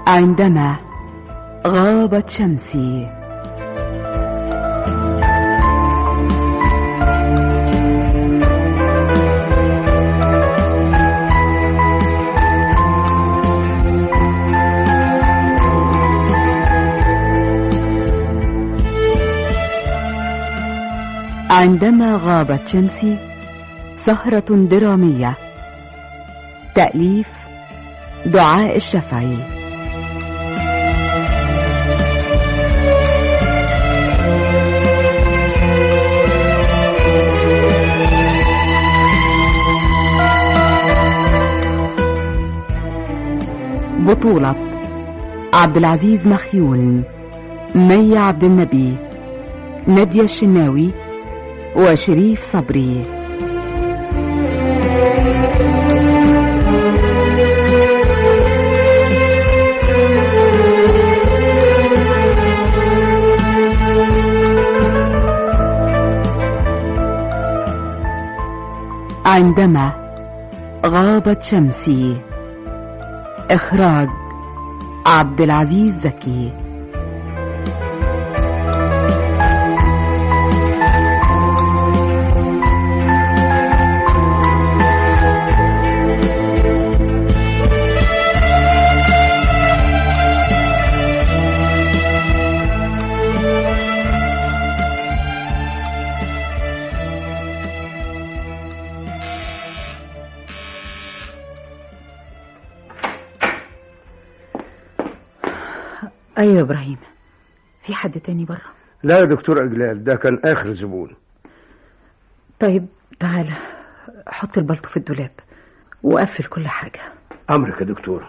عندما غابت شمسي عندما غابت شمسي سهرة درامية تأليف دعاء الشفعي بطولة عبد العزيز مخيون مي عبد النبي نادية الشناوي وشريف صبري عندما غابت شمسي إخراج عبد العزيز زكي ايوه يا ابراهيم في حد تاني بره لا يا دكتور اجلال ده كان اخر زبون طيب تعالى حط البلطو في الدولاب وقفل كل حاجه امرك يا دكتور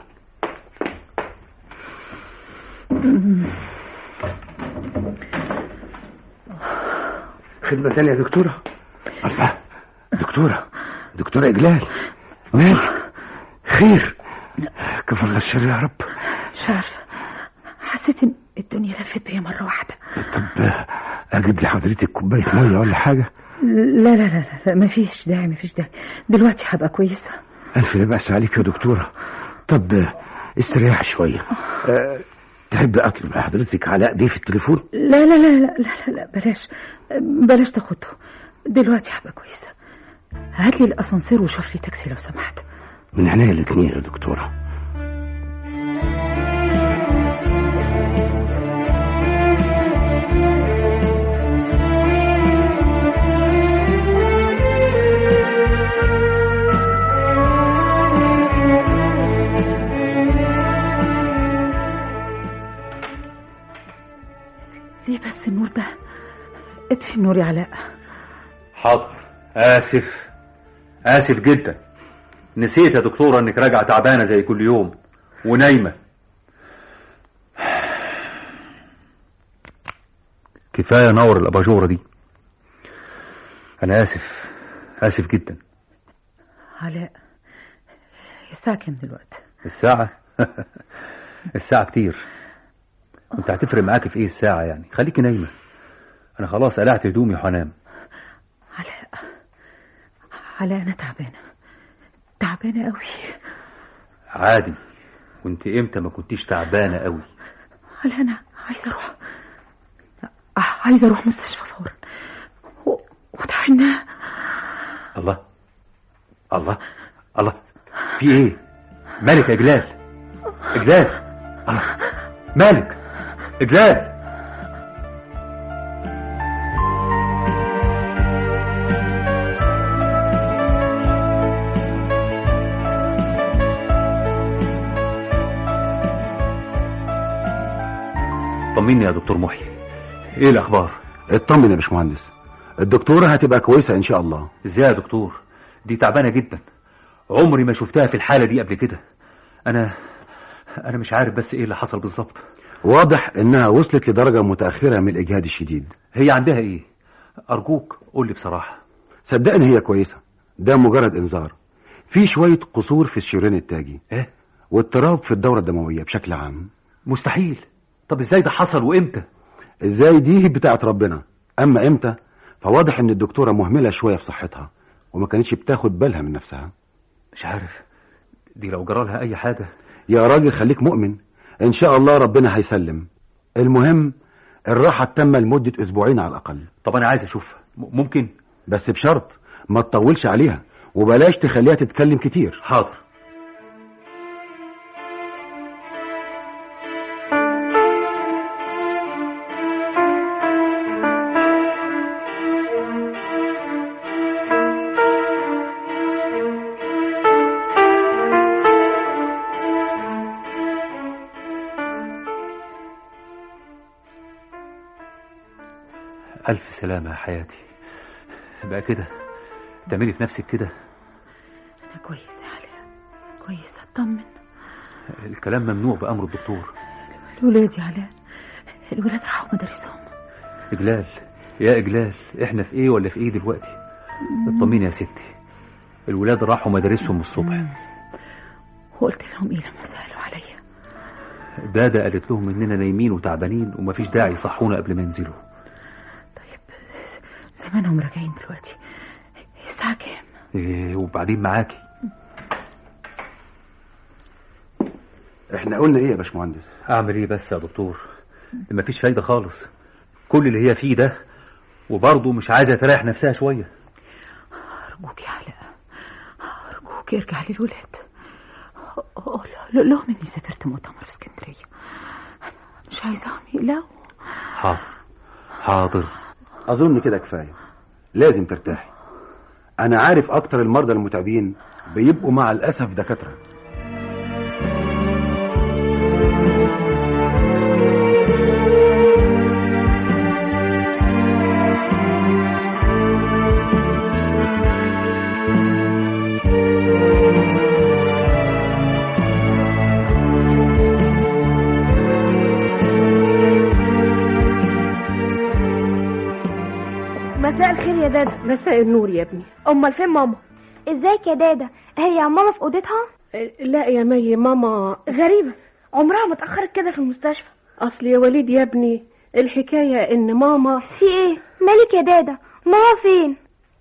خدمة تانية يا دكتورة الله دكتورة دكتورة إجلال مال خير كفى الله الشر يا رب مش عارفه حسيت ان الدنيا لفت بيا مره واحده طب أجيب لحضرتك كوباية مية ولا حاجة لا لا لا لا مفيش داعي مفيش داعي دلوقتي هبقى كويسه ألف لا بأس عليك يا دكتورة طب استريح شوية أه تحب أطلب لحضرتك علاء بيه في التليفون لا لا لا لا لا, لا بلاش بلاش تاخده دلوقتي هبقى كويسه هات لي الاسانسير وشوف لي تاكسي لو سمحت من عينيا الاتنين يا دكتورة ليه بس النور ده اطفي النور يا علاء حاضر آسف آسف جدا نسيت يا دكتورة إنك راجعة تعبانة زي كل يوم ونايمة كفاية نور الأباجورة دي أنا آسف آسف جدا علاء الساعة كام دلوقتي الساعة الساعة كتير انت هتفرق معاك في ايه الساعة يعني خليكي نايمة انا خلاص قلعت هدومي وهنام علاء علاء انا تعبانة تعبانة قوي عادي وانت امتى ما كنتيش تعبانة قوي علاء انا عايزة اروح عايزة اروح مستشفى فورا و- وتحنى الله الله الله في ايه مالك يا جلال اجلال الله مالك اجلال طمني يا دكتور محي ايه الاخبار اطمن يا باشمهندس الدكتورة هتبقى كويسة إن شاء الله ازاي يا دكتور دي تعبانه جدا عمري ما شفتها في الحاله دي قبل كده انا انا مش عارف بس ايه اللي حصل بالظبط واضح إنها وصلت لدرجة متأخرة من الإجهاد الشديد هي عندها ايه ارجوك قول لي بصراحه صدقني هي كويسة ده مجرد إنذار في شوية قصور في الشريان التاجي ايه واضطراب في الدورة الدموية بشكل عام مستحيل طب ازاي ده حصل وامتى ازاي دي بتاعت ربنا اما امتى فواضح ان الدكتورة مهملة شوية في صحتها وما كانتش بتاخد بالها من نفسها مش عارف دي لو جرالها اي حاجه يا راجل خليك مؤمن ان شاء الله ربنا هيسلم المهم الراحة التامة لمدة اسبوعين على الاقل طب انا عايز اشوفها م- ممكن بس بشرط ما تطولش عليها وبلاش تخليها تتكلم كتير حاضر ألف سلامة يا حياتي بقى كده تعملي في نفسك كده انا كويسه يا علاء كويسه اطمن الكلام ممنوع بأمر الدكتور الولاد يا علاء الولاد راحوا مدارسهم إجلال يا إجلال إحنا في إيه ولا في إيه دلوقتي اطمني يا ستي الولاد راحوا مدارسهم الصبح وقلت لهم ايه لما سالوا عليا دادا قالت لهم إننا نايمين وتعبانين ومفيش داعي يصحونا قبل ما ينزلوا طيب زمانهم راجعين دلوقتي الساعه كام إيه وبعدين معاكي احنا قلنا ايه يا باشمهندس أعمل إيه بس يا دكتور مفيش فايدة خالص كل اللي هي فيه ده وبرضه مش عايزة تريح نفسها شوية ارجوك يا علاء ارجوك ارجع للولاد قول قول لهم اني سافرت مؤتمر اسكندريه مش عايزاهم يقلقوا حاضر حاضر اظن كده كفايه لازم ترتاحي انا عارف اكتر المرضى المتعبين بيبقوا مع الاسف دكاتره مساء الخير يا دادا مساء النور يا ابني امال فين ماما ازيك يا دادا هي ماما في اوضتها أه، لا يا مي ماما غريبه عمرها ما اتاخرت كده في المستشفى اصل يا وليد يا ابني الحكايه ان ماما في ايه مالك يا دادا ماما فين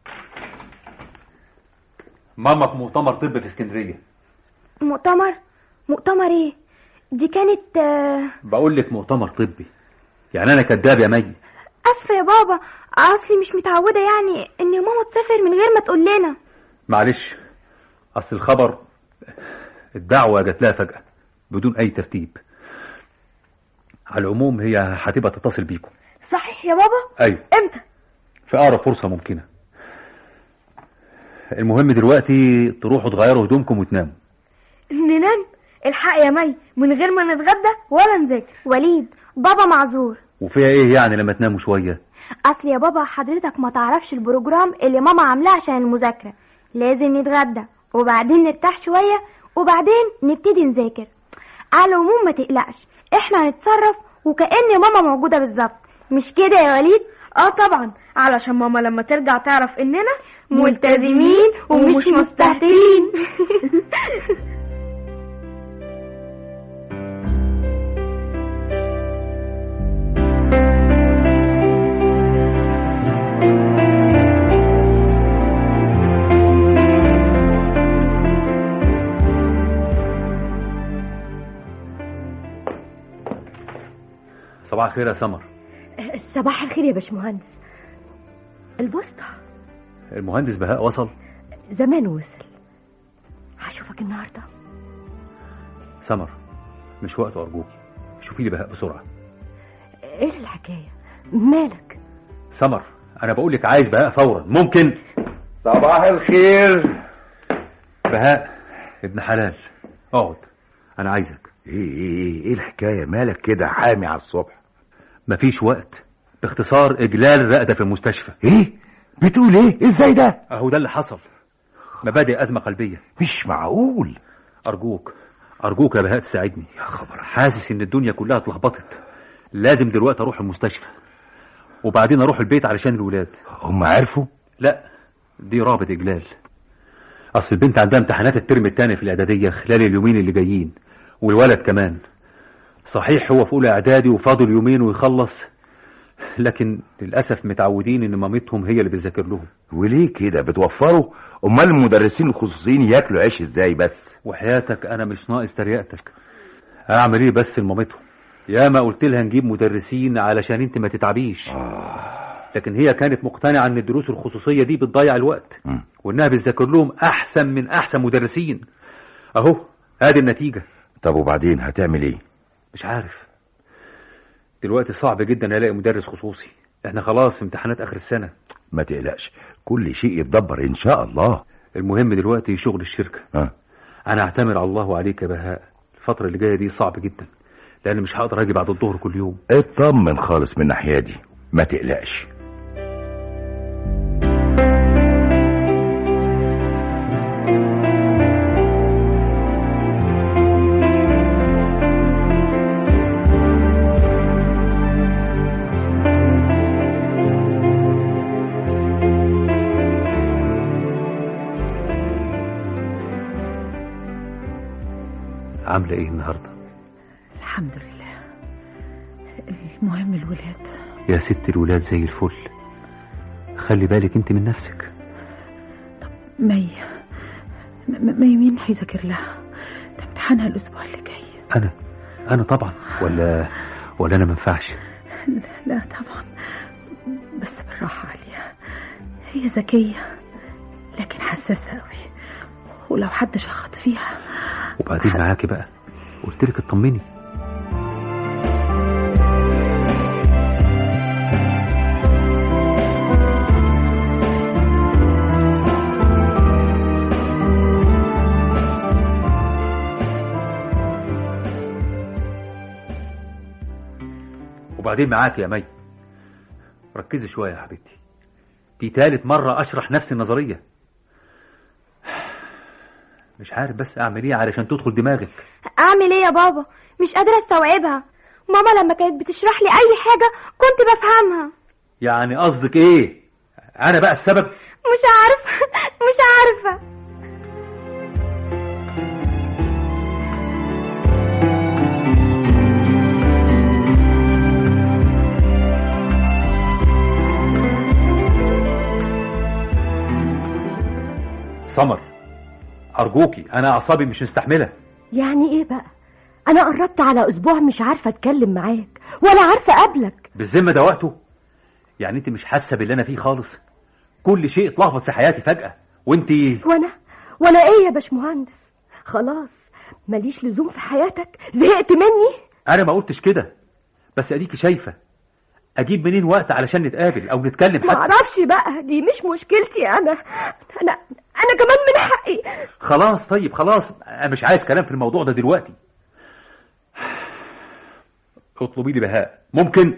ماما في مؤتمر طب في اسكندرية مؤتمر مؤتمر ايه دي كانت آه، بقول لك مؤتمر طبي يعني أنا كداب يا مي اسفه يا بابا اصلي مش متعوده يعني ان ماما تسافر من غير ما تقول لنا معلش أصل الخبر الدعوة جات لها فجأة بدون أي ترتيب على العموم هي هتبقى تتصل بيكم صحيح يا بابا أيوة امتى في أقرب فرصة ممكنة المهم دلوقتي تروحوا تغيروا هدومكم وتناموا ننام الحق يا مي من غير ما نتغدى ولا نذاكر وليد بابا معذور وفيها ايه يعني لما تناموا شوية اصل يا بابا حضرتك ما تعرفش البروجرام اللي ماما عاملاه عشان المذاكره لازم نتغدى وبعدين نرتاح شويه وبعدين نبتدي نذاكر على العموم ما تقلقش احنا هنتصرف وكأن ماما موجوده بالظبط مش كده يا وليد اه طبعا علشان ماما لما ترجع تعرف اننا ملتزمين ومش مستهترين صباح الخير يا سمر صباح الخير يا باشمهندس البوسطة المهندس بهاء وصل زمان وصل هشوفك النهارده سمر مش وقت أرجوكي شوفي لي بهاء بسرعة ايه الحكايه مالك سمر أنا بقول لك عايز بهاء فورا ممكن صباح الخير بهاء ابن حلال اقعد أنا عايزك ايه ايه ايه ايه الحكايه مالك كده حامي على الصبح مفيش وقت باختصار إجلال رقدة في المستشفى ايه بتقول ايه ازاي ده أهو ده اللي حصل مبادئ أزمة قلبية مش معقول أرجوك أرجوك يا بهاء تساعدني يا خبر حاسس إن الدنيا كلها اتلخبطت لازم دلوقتي أروح المستشفى وبعدين أروح البيت علشان الولاد هم عرفوا لا دي رابط إجلال أصل البنت عندها امتحانات الترم التاني في الإعدادية خلال اليومين اللي جايين والولد كمان صحيح هو في أولى إعدادي وفاضل يومين ويخلص لكن للأسف متعودين إن مامتهم هي اللي بتذاكر لهم وليه كده بتوفروا امال المدرسين الخصوصيين ياكلوا عيش ازاي بس وحياتك أنا مش ناقص تريقتك اعمل ايه بس لمامتهم يا ما قلت لها نجيب مدرسين علشان انت ما تتعبيش لكن هي كانت مقتنعه ان الدروس الخصوصيه دي بتضيع الوقت مم. وانها بتذاكر لهم احسن من احسن مدرسين اهو ادي النتيجه طب وبعدين هتعمل ايه مش عارف دلوقتي صعب جدا الاقي مدرس خصوصي احنا خلاص في امتحانات اخر السنه ما تقلقش كل شيء يتدبر ان شاء الله المهم دلوقتي شغل الشركه ها انا اعتمد على الله عليك يا بهاء الفتره اللي جايه دي صعب جدا لان مش هقدر اجي بعد الظهر كل يوم اطمن خالص من الناحيه دي ما تقلقش عامله ايه النهارده الحمد لله المهم الولاد يا ست الولاد زي الفل خلي بالك انت من نفسك مي م- مي مين هيذاكر لها ده امتحانها الاسبوع اللي جاي انا انا طبعا ولا ولا انا منفعش لا طبعا بس بالراحة عليها هي ذكية لكن حساسة قوي ولو حد شخط فيها وبعدين معاكي بقى قلت لك اطمني وبعدين معاك يا مي ركزي شوية يا حبيبتي دي تالت مرة أشرح نفس النظرية مش عارف بس أعمل إيه علشان تدخل دماغك اعمل ايه يا بابا مش قادرة استوعبها ماما لما كانت بتشرح لي اي حاجة كنت بفهمها يعني قصدك إيه أنا بقى السبب مش عارفة مش عارفة سمر أرجوكي أنا أعصابي مش مستحملة يعني ايه بقى انا قربت على اسبوع مش عارفه اتكلم معاك ولا عارفه اقابلك بالذمة ده وقته يعني أنت مش حاسة باللي أنا فيه خالص كل شيء اتلخبط في حياتي فجأة وأنت وانا وانا ايه يا باشمهندس خلاص ماليش لزوم في حياتك زهقت مني أنا ما قلتش كده بس أديكي شايفة أجيب منين وقت علشان نتقابل أو نتكلم ما حتى اعرفش بقى دي مش مشكلتي انا انا انا كمان من حقي خلاص طيب خلاص أنا مش عايز كلام في الموضوع ده دلوقتي اطلبي لي بهاء ممكن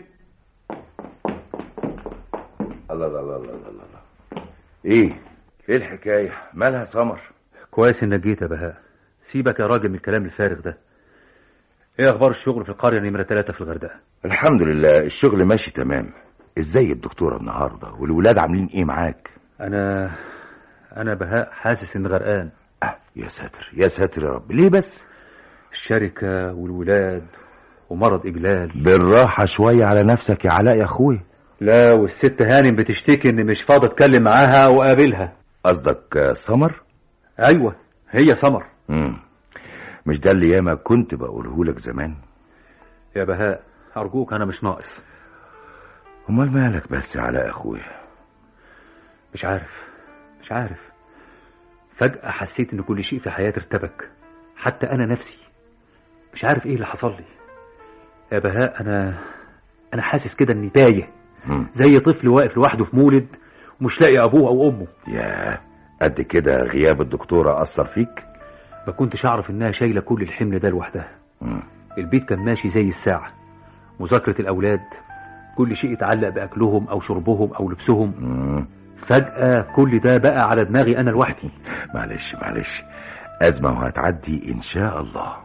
الله الله الله الله الله الله ايه ايه الحكايه مالها سمر كويس انك جيت يا بهاء سيبك يا راجل من الكلام الفارغ ده ايه اخبار الشغل في القريه نمره ثلاثة في الغردقه الحمد لله الشغل ماشي تمام ازاي الدكتوره النهارده والولاد عاملين ايه معاك انا انا بهاء حاسس اني غرقان آه يا ساتر يا ساتر يا رب ليه بس الشركه والولاد ومرض اجلال بالراحه شويه على نفسك يا علاء يا اخويا لا والست هانم بتشتكي اني مش فاضي اتكلم معاها واقابلها قصدك آه، سمر ايوه هي سمر مم. مش ده اللي ياما كنت بقوله لك زمان يا بهاء ارجوك انا مش ناقص امال مالك بس يا علاء يا اخويا مش عارف مش عارف فجأة حسيت ان كل شيء في حياتي ارتبك حتى انا نفسي مش عارف ايه اللي حصل لي يا بهاء انا انا حاسس كده اني تايه مم. زي طفل واقف لوحده في مولد ومش لاقي ابوه او امه يا قد كده غياب الدكتوره اثر فيك ما كنتش اعرف انها شايله كل الحمل ده لوحدها مم. البيت كان ماشي زي الساعه مذاكره الاولاد كل شيء يتعلق باكلهم او شربهم او لبسهم مم. فجاه كل ده بقى على دماغي انا لوحدي معلش معلش أزمة وهتعدي إن شاء الله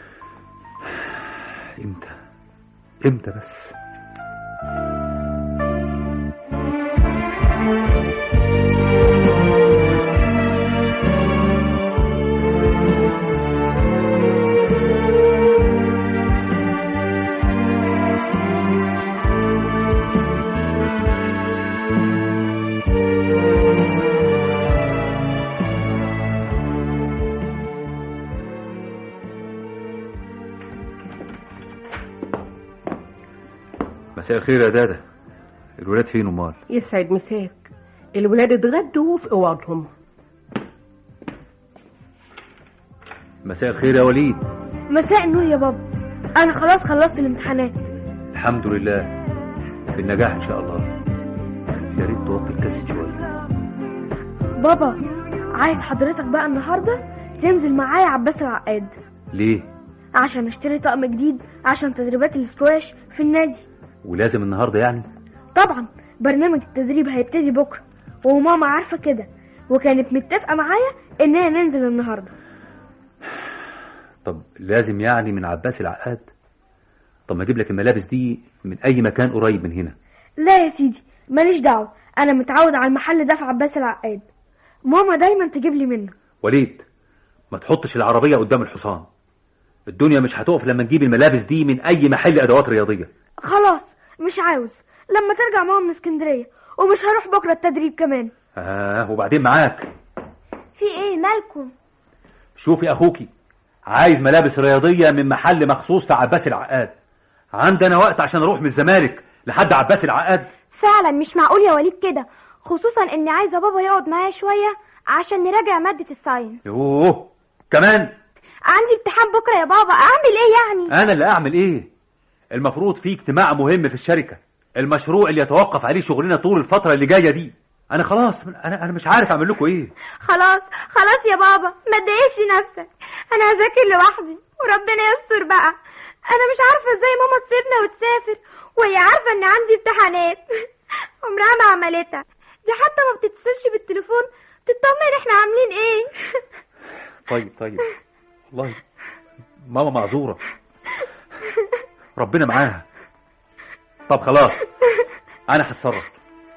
امتى امتى بس مساء الخير يا دادا الولاد فين امال يسعد مساك الولاد اتغدوا في اوضهم مساء الخير يا وليد مساء النور يا بابا انا خلاص خلصت الامتحانات الحمد لله بالنجاح ان شاء الله يا ريت توطي الكاسيت شويه بابا عايز حضرتك بقى النهارده تنزل معايا عباس العقاد ليه عشان اشتري طقم جديد عشان تدريبات السكواش في النادي ولازم النهارده يعني طبعا برنامج التدريب هيبتدي بكره وماما عارفه كده وكانت متفقه معايا اننا ننزل النهارده طب لازم يعني من عباس العقاد طب ما اجيب لك الملابس دي من اي مكان قريب من هنا لا يا سيدي ماليش دعوه انا متعود على المحل ده في عباس العقاد ماما دايما تجيب لي منه وليد ما تحطش العربيه قدام الحصان الدنيا مش هتقف لما نجيب الملابس دي من اي محل ادوات رياضيه خلاص مش عاوز لما ترجع ماما من اسكندريه ومش هروح بكره التدريب كمان اه وبعدين معاك في ايه مالكم شوفي اخوكي عايز ملابس رياضيه من محل مخصوص في عباس العقاد عندنا وقت عشان اروح من الزمالك لحد عباس العقاد فعلا مش معقول يا وليد كده خصوصا اني عايزه بابا يقعد معايا شويه عشان نراجع ماده الساينس يوه كمان عندي امتحان بكره يا بابا اعمل ايه يعني انا اللي اعمل ايه المفروض في اجتماع مهم في الشركه المشروع اللي يتوقف عليه شغلنا طول الفتره اللي جايه دي انا خلاص انا انا مش عارف اعمل لكم ايه خلاص خلاص يا بابا ما تضايقش نفسك انا هذاكر لوحدي وربنا يستر بقى انا مش عارفه ازاي ماما تسيبنا وتسافر وهي عارفه ان عندي امتحانات عمرها ما عملتها دي حتى ما بتتصلش بالتليفون تطمن احنا عاملين ايه طيب طيب والله ماما معذوره ربنا معاها طب خلاص انا هتصرف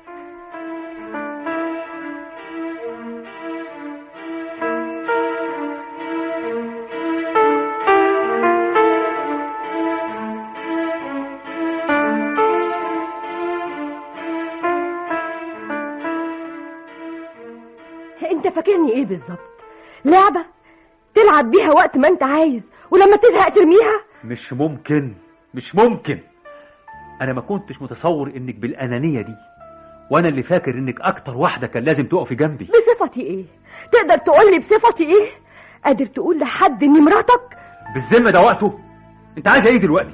انت فاكرني ايه بالظبط لعبة تلعب بيها وقت ما انت عايز ولما تزهق ترميها مش ممكن مش ممكن انا ما كنتش متصور انك بالانانيه دي وانا اللي فاكر انك اكتر واحده كان لازم تقفي جنبي بصفتي ايه تقدر تقول لي بصفتي ايه قادر تقول لحد اني مراتك بالذمه ده وقته انت عايزه ايه دلوقتي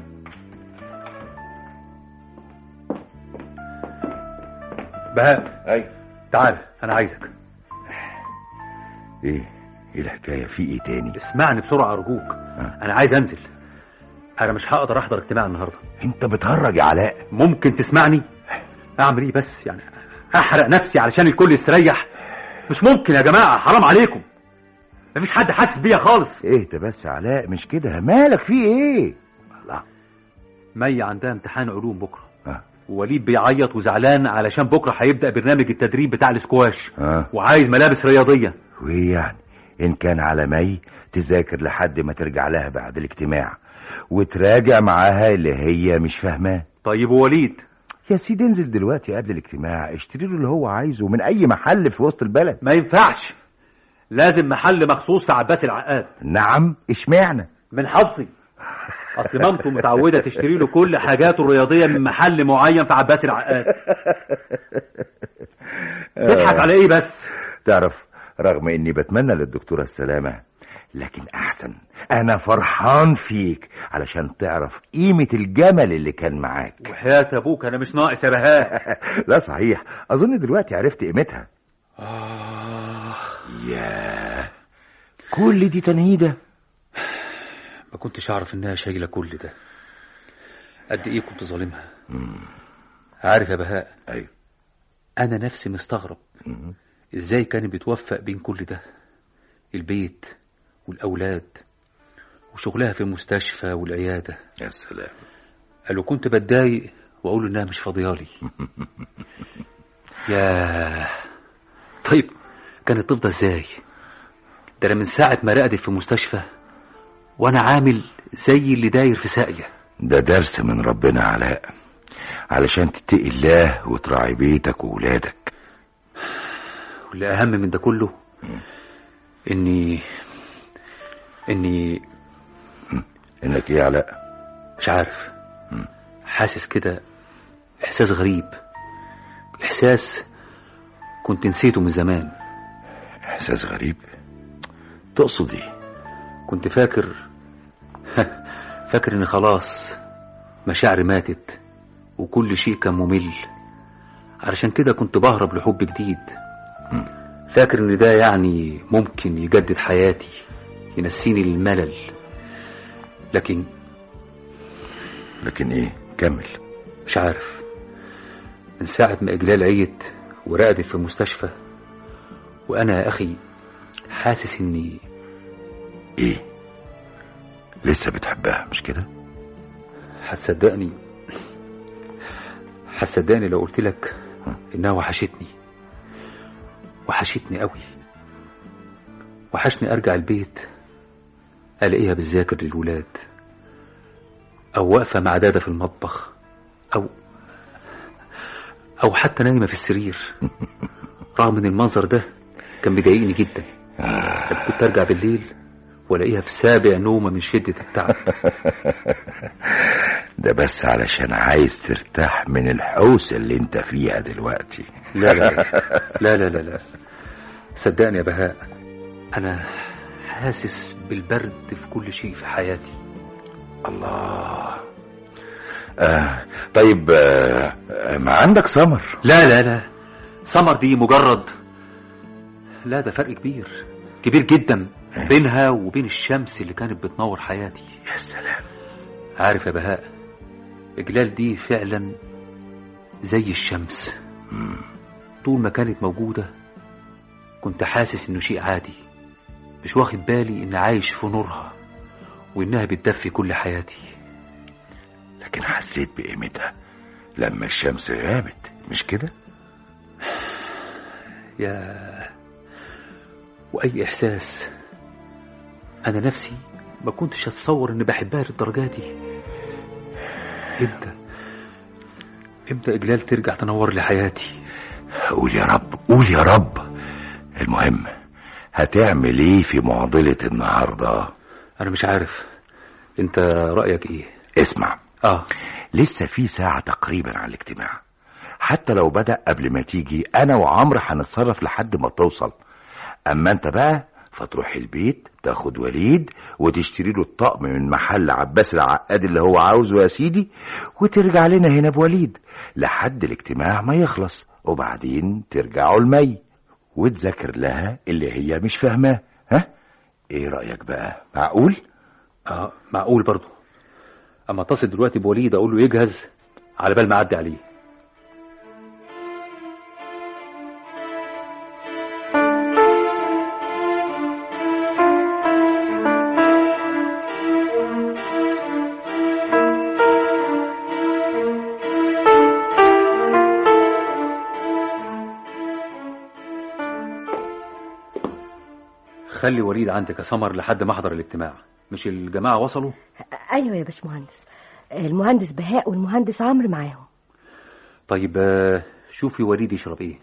بهاء ايوه تعال انا عايزك ايه ايه الحكايه في ايه تاني اسمعني بسرعه ارجوك انا عايز انزل انا مش هقدر احضر اجتماع النهارده انت بتهرج يا علاء ممكن تسمعني اعمل ايه بس يعني احرق نفسي علشان الكل يستريح مش ممكن يا جماعه حرام عليكم مفيش حد حاسس بيا خالص اهدى بس يا علاء مش كده مالك في ايه الله مي عندها امتحان علوم بكره اه ووليد بيعيط وزعلان علشان بكره هيبدا برنامج التدريب بتاع الاسكواش اه وعايز ملابس رياضيه وايه يعني ان كان على مي تذاكر لحد ما ترجع لها بعد الاجتماع وتراجع معاها اللي هي مش فاهماه طيب ووليد يا سيدي انزل دلوقتي قبل الاجتماع اشتري له اللي هو عايزه من اي محل في وسط البلد ما ينفعش لازم محل مخصوص في عباس العقاد نعم اشمعنى من حظي اصل مامته متعوده تشتري له كل حاجاته الرياضيه من محل معين في عباس العقاد تضحك على ايه بس تعرف رغم اني بتمنى للدكتورة السلامة لكن احسن انا فرحان فيك علشان تعرف قيمة الجمل اللي كان معاك وحياة ابوك انا مش ناقص يا بهاء لا صحيح اظن دلوقتي عرفت قيمتها آه ياه كل دي تنهيدة ما كنتش اعرف انها شايله كل ده قد ايه كنت ظالمها عارف يا بهاء ايوه انا نفسي مستغرب ازاي كان بيتوفق بين كل ده البيت والاولاد وشغلها في المستشفى والعياده يا سلام قالوا كنت بتضايق واقول انها مش فاضيالي يا طيب كانت تفضى ازاي ده انا من ساعه ما رقدت في مستشفى وانا عامل زي اللي داير في ساقيه ده درس من ربنا علاء علشان تتقي الله وتراعي بيتك وولادك واللي اهم من ده كله اني اني انك ايه يا علاء مش عارف مم. حاسس كده إحساس غريب إحساس كنت نسيته من زمان إحساس غريب تقصد إيه؟ كنت فاكر فاكر إن خلاص مشاعري ماتت وكل شيء كان ممل علشان كده كنت بهرب لحب جديد فاكر إن ده يعني ممكن يجدد حياتي ينسيني الملل لكن لكن إيه؟ كمل مش عارف من ساعة ما إجلال عيت ورقدت في المستشفى وأنا يا أخي حاسس إني إيه؟ لسه بتحبها مش كده؟ هتصدقني هتصدقني لو قلت لك إنها وحشتني وحشتني قوي وحشني أرجع البيت ألاقيها بتذاكر للولاد أو واقفة مع دادة في المطبخ أو أو حتى نايمة في السرير رغم إن المنظر ده كان مضايقني جدا كنت أرجع بالليل وألاقيها في سابع نومة من شدة التعب ده بس علشان عايز ترتاح من الحوسة اللي انت فيها دلوقتي لا لا لا لا لا, لا. صدقني يا بهاء أنا حاسس بالبرد في كل شيء في حياتي الله آه طيب آه ما عندك سمر لا لا لا سمر دي مجرد لا ده فرق كبير كبير جدا بينها وبين الشمس اللي كانت بتنور حياتي يا سلام عارف يا بهاء إجلال دي فعلا زي الشمس مم. طول ما كانت موجودة كنت حاسس إنه شيء عادي مش واخد بالي إني عايش في نورها وإنها بتدفي كل حياتي لكن حسيت بقيمتها لما الشمس غابت مش كده يا وأي إحساس أنا نفسي ما كنتش أتصور إني بحبها للدرجة دي إمتى إمتى إجلال ترجع تنور لي حياتي قول يا رب قول يا رب المهم هتعمل ايه في معضلة النهاردة أنا مش عارف أنت رأيك إيه اسمع آه لسه في ساعة تقريبا على الاجتماع حتى لو بدأ قبل ما تيجي أنا وعمرو هنتصرف لحد ما توصل أما أنت بقى فتروح البيت تاخد وليد وتشتري له الطقم من محل عباس العقاد اللي هو عاوزه يا سيدي وترجع لنا هنا بوليد لحد الاجتماع ما يخلص وبعدين ترجعوا المي وتذاكر لها اللي هي مش فاهماه ها ايه رأيك بقى معقول آه معقول برضو أما اتصل دلوقتي بوليد أقول له يجهز على بال ما أعدي عليه خلي وليد عندك يا سمر لحد ما احضر الاجتماع مش الجماعة وصلوا ايوه يا باشمهندس المهندس بهاء والمهندس عمرو معاهم طيب آه، شوفي وليد يشرب ايه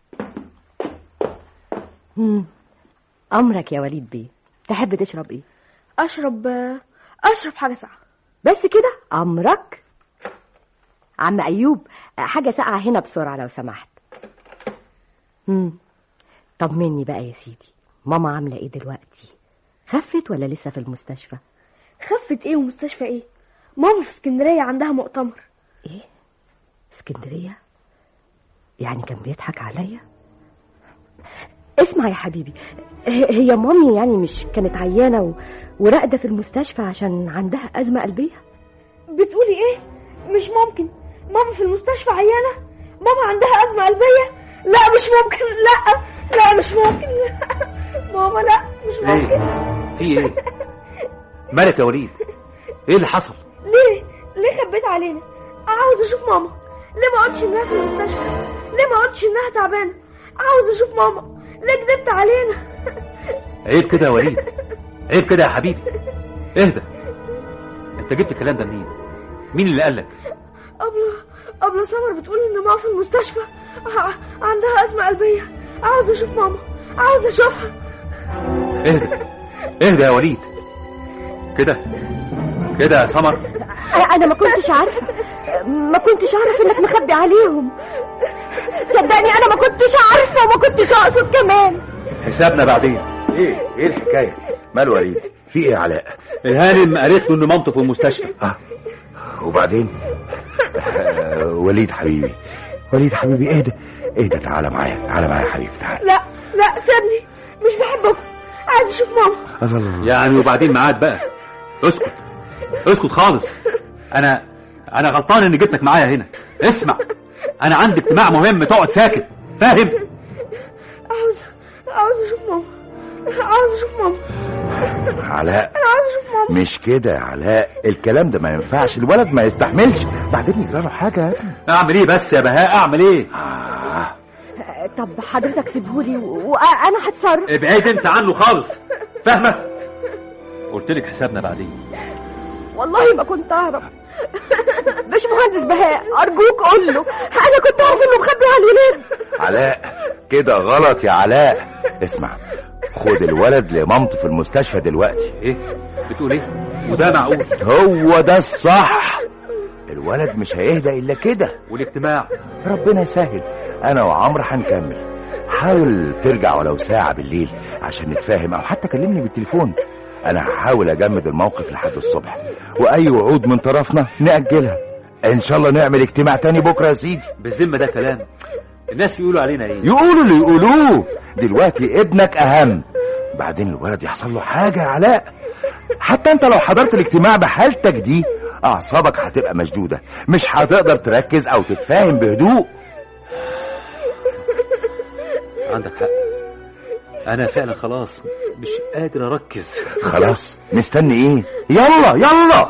مم. امرك يا وليد بيه تحب تشرب ايه اشرب اشرب حاجه ساقعه بس كده امرك عم ايوب حاجه ساقعه هنا بسرعه لو سمحت امم طمني بقى يا سيدي ماما عامله ايه دلوقتي خفت ولا لسه في المستشفى خفت ايه ومستشفى ايه ماما في اسكندريه عندها مؤتمر ايه اسكندريه يعني كان بيضحك عليا اسمع يا حبيبي ه- هي مامي يعني مش كانت عيانه و... وراقده في المستشفى عشان عندها ازمه قلبيه بتقولي ايه مش ممكن ماما في المستشفى عيانه ماما عندها ازمه قلبيه لا مش ممكن لا لا مش ممكن لا. ماما لا مش ممكن ايه في ايه مالك يا وليد ايه اللي حصل ليه ليه خبيت علينا عاوز اشوف ماما ليه ما قلتش انها في المستشفى ليه ما قلتش انها تعبانه عاوز اشوف ماما ليه كدبت علينا عيب كده يا وليد عيب كده يا حبيبي اهدى انت جبت الكلام ده منين مين اللي قالك أبلة أبلة سمر بتقول إن ماما في المستشفى ع- عندها أزمة قلبية عاوز أشوف ماما عاوز أشوفها اهدى اهدى يا وليد كده كده يا سمر أنا- انا ما كنتش عارفه ما كنتش اعرف انك مخبي عليهم صدقني انا ما كنتش عارفه وما كنتش اقصد كمان حسابنا بعدين ايه ايه الحكايه مال وليد في ايه يا علاء الهانم قالت له ان مامته في المستشفى اه وبعدين آه وليد حبيبي وليد حبيبي اهدى اهدى تعالى معايا تعالى معايا يا حبيبي تعالى لا لا سيبني مش بحبكم عايز اشوف ماما الله الله الله. يعني وبعدين معاد بقى اسكت اسكت خالص انا انا غلطان اني جبتك معايا هنا اسمع انا عندي اجتماع مهم تقعد ساكت فاهم عاوز عاوز اشوف ماما عاوز اشوف ماما علاء عاوز اشوف ماما مش كده يا علاء الكلام ده ما ينفعش الولد ما يستحملش بعدين يجرى له حاجه يا ابني. اعمل ايه بس يا بهاء اعمل ايه آه. طب حضرتك سيبهولي و- وانا هتصرف ابعد انت عنه خالص فاهمه قلت لك حسابنا بعدين والله ما كنت اعرف باش مهندس بهاء ارجوك قول له انا كنت اعرف انه مخبي على الولاد علاء كده غلط يا علاء اسمع خد الولد لمامته في المستشفى دلوقتي ايه بتقول ايه وده معقول هو ده الصح الولد مش هيهدى الا كده والاجتماع ربنا يسهل انا وعمرو هنكمل حاول ترجع ولو ساعة بالليل عشان نتفاهم او حتى كلمني بالتليفون انا هحاول اجمد الموقف لحد الصبح واي وعود من طرفنا نأجلها ان شاء الله نعمل اجتماع تاني بكره يا سيدي بالذمه ده كلام الناس يقولوا علينا ايه يقولوا اللي يقولوه دلوقتي ابنك اهم بعدين الولد يحصل له حاجة يا علاء حتى انت لو حضرت الاجتماع بحالتك دي اعصابك هتبقى مشدودة مش هتقدر تركز او تتفاهم بهدوء عندك حق انا فعلا خلاص مش قادر اركز خلاص مستني ايه يلا يلا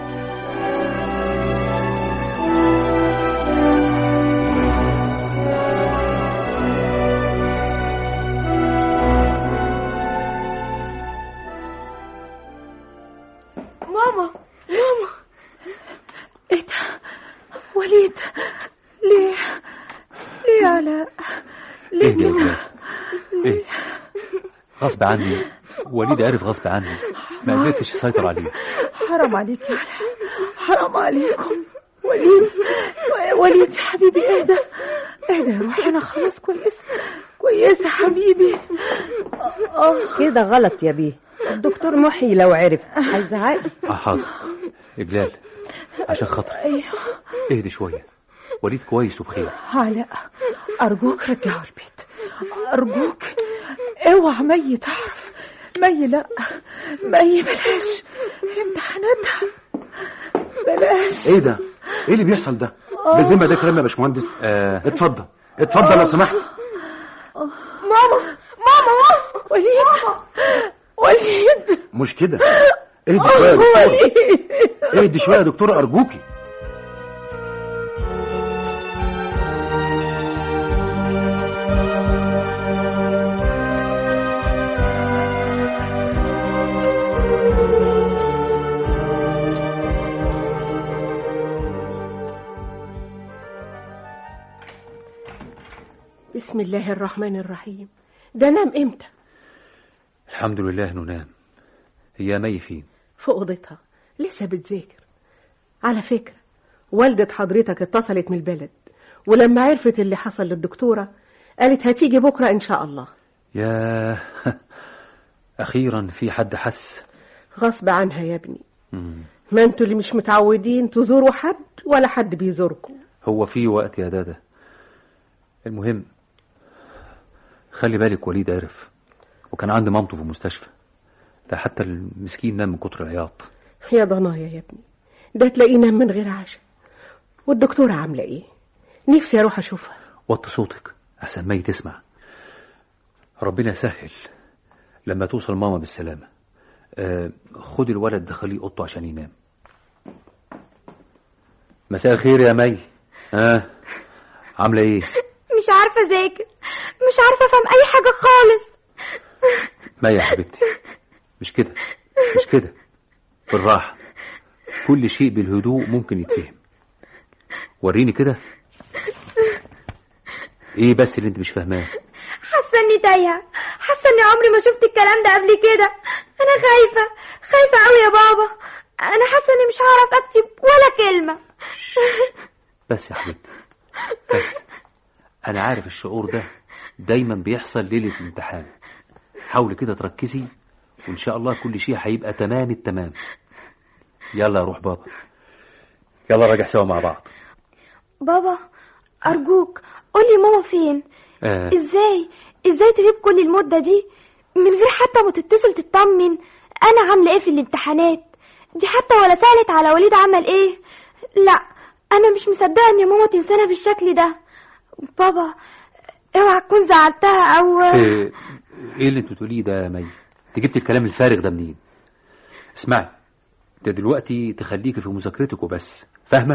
ماما ماما ايه ده وليد ليه ليه يا علاء ليه ايه ده يا كده؟ بلال؟ ايه غصب عني وليد عرف غصب عني ما قدرتش اسيطر عليه حرام عليك يا علاء حرام عليكم وليد وليد يا حبيبي اهدى اهدى يا روحي انا خلاص كويسه كويسه حبيبي اه كده غلط يا بيه الدكتور محي لو عرف هيزعق اه حاضر اجلال عشان خاطري ايوه اهدي شويه وليد كويس وبخير علاء أرجوك رجعه البيت أرجوك اوعى مي تعرف مي لا مي بلاش امتحاناتها بلاش ايه ده ايه اللي بيحصل ده بالذمه ده كلام يا باشمهندس آه اتفضل اتفضل لو سمحت ماما ماما ماما وليد وليد مش كده اهدي شويه يا دكتور وليد اهدي شويه يا دكتور ارجوكي بسم الله الرحمن الرحيم ده نام امتى الحمد لله انه نام هي مي فين في اوضتها لسه بتذاكر على فكرة والدة حضرتك اتصلت من البلد ولما عرفت اللي حصل للدكتورة قالت هتيجي بكرة ان شاء الله يا اخيرا في حد حس غصب عنها يا ابني مم. ما انتوا اللي مش متعودين تزوروا حد ولا حد بيزوركم هو في وقت يا دادا المهم خلي بالك وليد عرف وكان عند مامته في المستشفى ده حتى المسكين نام من كتر العياط يا ضنايا يا ابني ده تلاقيه نام من غير عشاء والدكتورة عاملة ايه نفسي اروح اشوفها وطي صوتك احسن مي تسمع ربنا يسهل لما توصل ماما بالسلامة آه خد الولد دخليه اوضته عشان ينام مساء الخير يا مي ها آه. عاملة ايه مش عارفة أذاكر مش عارفة أفهم أي حاجة خالص مي يا حبيبتي مش كده مش كده بالراحة كل شيء بالهدوء ممكن يتفهم وريني كده ايه بس اللي انت مش فاهماه حاسة إني تايهة حاسة إني عمري ما شفت الكلام ده قبل كده أنا خايفة خايفة أوي يا بابا أنا حاسة إني مش هعرف اكتب ولا كلمة بس يا حبيبتي بس انا عارف الشعور ده دايما بيحصل ليلة الامتحان حاولي كده تركزي وان شاء الله كل شيء هيبقى تمام التمام يلا روح بابا يلا راجع سوا مع بعض بابا ارجوك قولي ماما فين آه ازاي ازاي تغيب كل المدة دي من غير حتى ما تتصل تطمن انا عاملة ايه في الامتحانات دي حتى ولا سألت على وليد عمل ايه لا انا مش مصدقة ان ماما تنسانا بالشكل ده بابا اوعى تكون زعلتها او ايه إيه اللي انت بتقوليه ده يا مي انت جبت الكلام الفارغ ده منين اسمعي ده دلوقتي تخليكي في مذاكرتك وبس فاهمه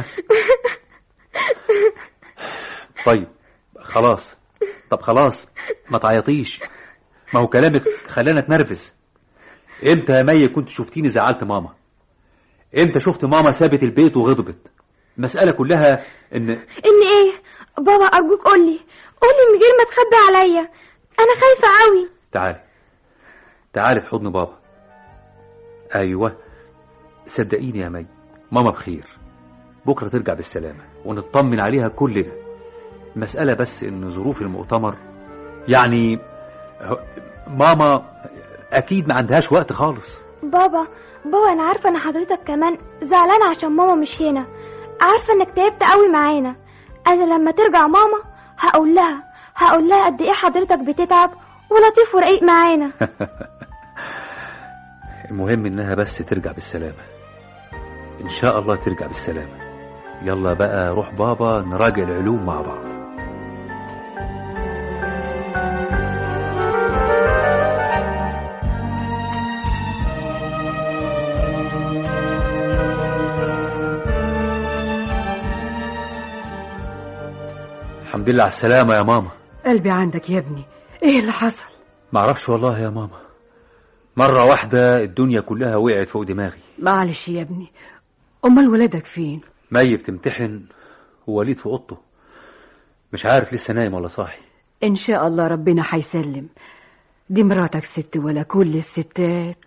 طيب خلاص طب خلاص ما تعيطيش ما هو كلامك خلانا اتنرفز امتى يا مي كنت شفتيني زعلت ماما امتى شفت ماما سابت البيت وغضبت المسألة كلها ان ان ايه بابا ارجوك قولي قولي من غير ما تخبي عليا انا خايفة قوي تعالي تعالي في حضن بابا ايوه صدقيني يا مي ماما بخير بكره ترجع بالسلامه ونطمن عليها كلنا المساله بس ان ظروف المؤتمر يعني ه- ماما اكيد ما عندهاش وقت خالص بابا بابا انا عارفة ان حضرتك كمان زعلان عشان ماما مش هنا عارفة انك تعبت قوي معانا انا لما ترجع ماما هقول لها هقول لها قد ايه حضرتك بتتعب ولطيف ورقيق معانا المهم انها بس ترجع بالسلامه ان شاء الله ترجع بالسلامه يلا بقى روح بابا نراجع العلوم مع بعض الحمد لله على السلامة يا ماما قلبي عندك يا ابني ايه اللي حصل معرفش والله يا ماما مرة واحدة الدنيا كلها وقعت فوق دماغي معلش يا ابني امال ولادك فين مي بتمتحن ووليد في اوضته مش عارف لسه نايم ولا صاحي ان شاء الله ربنا هيسلم دي مراتك ست ولا كل الستات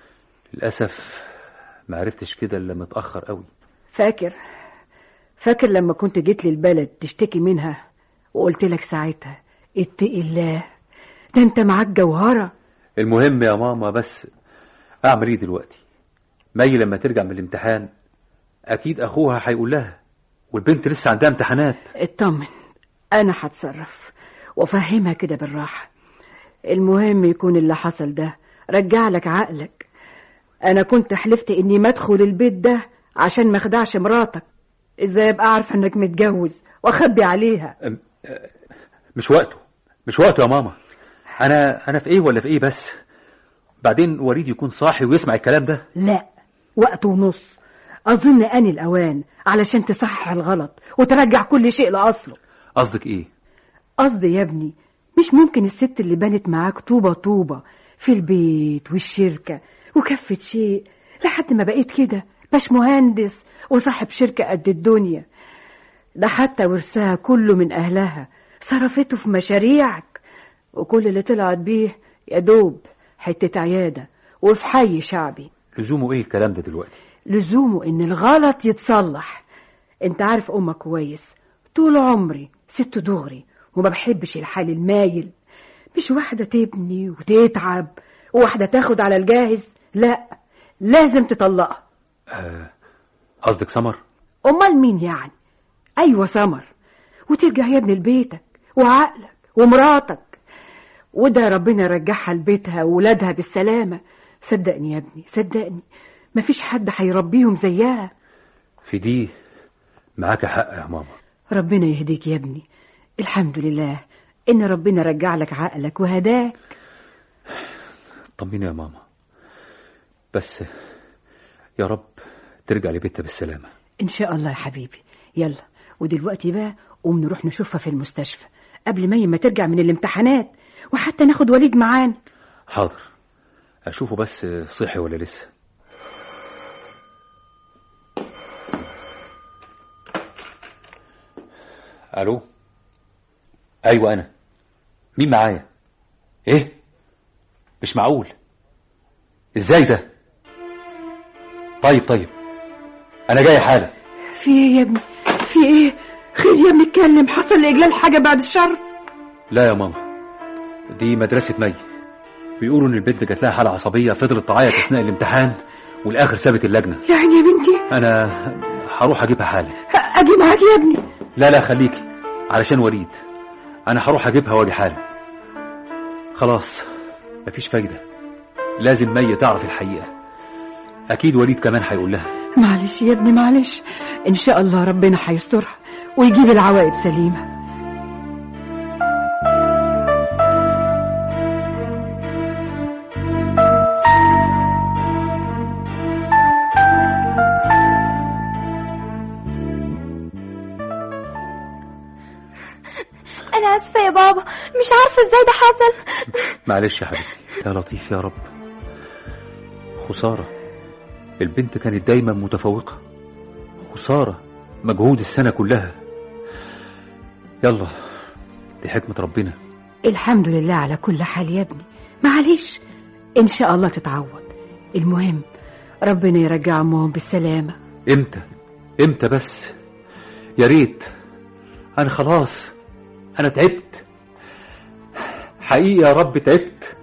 للأسف ما عرفتش كده إلا متأخر قوي فاكر فاكر لما كنت جيت لي البلد تشتكي منها وقلت لك ساعتها اتقي الله ده انت معاك جوهرة المهم يا ماما بس أعمل إيه دلوقتي مي لما ترجع من الامتحان أكيد أخوها هيقول لها والبنت لسه عندها امتحانات اطمن انا هتصرف وافهمها كده بالراحة المهم يكون اللي حصل ده رجع لك عقلك انا كنت حلفت اني ما ادخل البيت ده عشان ما اخدعش مراتك ازاي ابقى عارفه انك متجوز واخبي عليها أم- آه، مش وقته مش وقته يا ماما أنا أنا في إيه ولا في إيه بس بعدين وليد يكون صاحي ويسمع الكلام ده لا وقت ونص اظن اني الاوان علشان تصحح الغلط وترجع كل شيء لاصله قصدك إيه قصدي يا ابني مش ممكن الست اللي بنت معاك طوبة طوبة في البيت والشركة وكفت شيء لحد ما بقيت كده باش مهندس وصاحب شركة قد الدنيا ده حتى ورثها كله من أهلها صرفته في مشاريعك وكل اللي طلعت بيه يا دوب حتة عيادة وفي حي شعبي لزومه إيه الكلام ده دلوقتي لزومه ان الغلط يتصلح انت عارف امك كويس طول عمري ست دغري وما بحبش الحال المايل مش واحدة تبني وتتعب وواحدة تاخد على الجاهز لا لازم تطلقها آه، قصدك سمر امال مين يعني ايوه سمر وترجع يا ابني لبيتك وعقلك ومراتك وده ربنا يرجعها لبيتها وولادها بالسلامة صدقني يا ابني صدقني مفيش حد هيربيهم زيها في دي معاك حق يا ماما ربنا يهديك يا ابني الحمد لله ان ربنا رجع لك عقلك وهداك طمني يا ماما بس يا رب ترجع لبيتها بالسلامة ان شاء الله يا حبيبي يلا ودلوقتي بقى قوم نروح نشوفها في المستشفى قبل ما ما ترجع من الامتحانات وحتى ناخد وليد معانا حاضر أشوفه بس صحي ولا لسه ألو أيوة أنا مين معايا إيه مش معقول إزاي ده طيب طيب انا جاي حالا في ايه يا ابني في ايه خير يا ابني اتكلم حصل لاجلال حاجه بعد الشر لا يا ماما دي مدرسة مي بيقولوا ان البنت جات لها حالة عصبية فضلت تعيط اثناء الامتحان والاخر سابت اللجنة يا عيني يا بنتي انا هروح اجيبها حالا اجي معاك يا ابني لا لا خليكي علشان وليد انا هروح اجيبها واجي حالا خلاص مفيش فايدة لازم مي تعرف الحقيقة اكيد وليد كمان هيقول لها معلش يا ابني معلش ان شاء الله ربنا هيسترها ويجيب العواقب سليمه انا اسفه يا بابا مش عارفه ازاي ده حصل معلش يا حبيبتي يا لطيف يا رب خسارة البنت كانت دايما متفوقة خسارة مجهود السنة كلها يلا دي حكمة ربنا الحمد لله على كل حال يا ابني معلش ان شاء الله تتعوض المهم ربنا يرجع امهم بالسلامه امتى امتى بس يا ريت انا خلاص انا تعبت حقيقي يا رب تعبت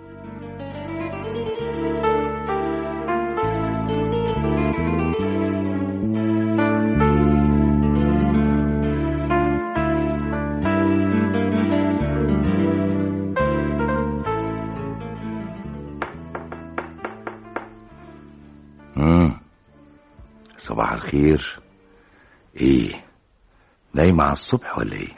مم. صباح الخير ايه نايمة على الصبح ولا ايه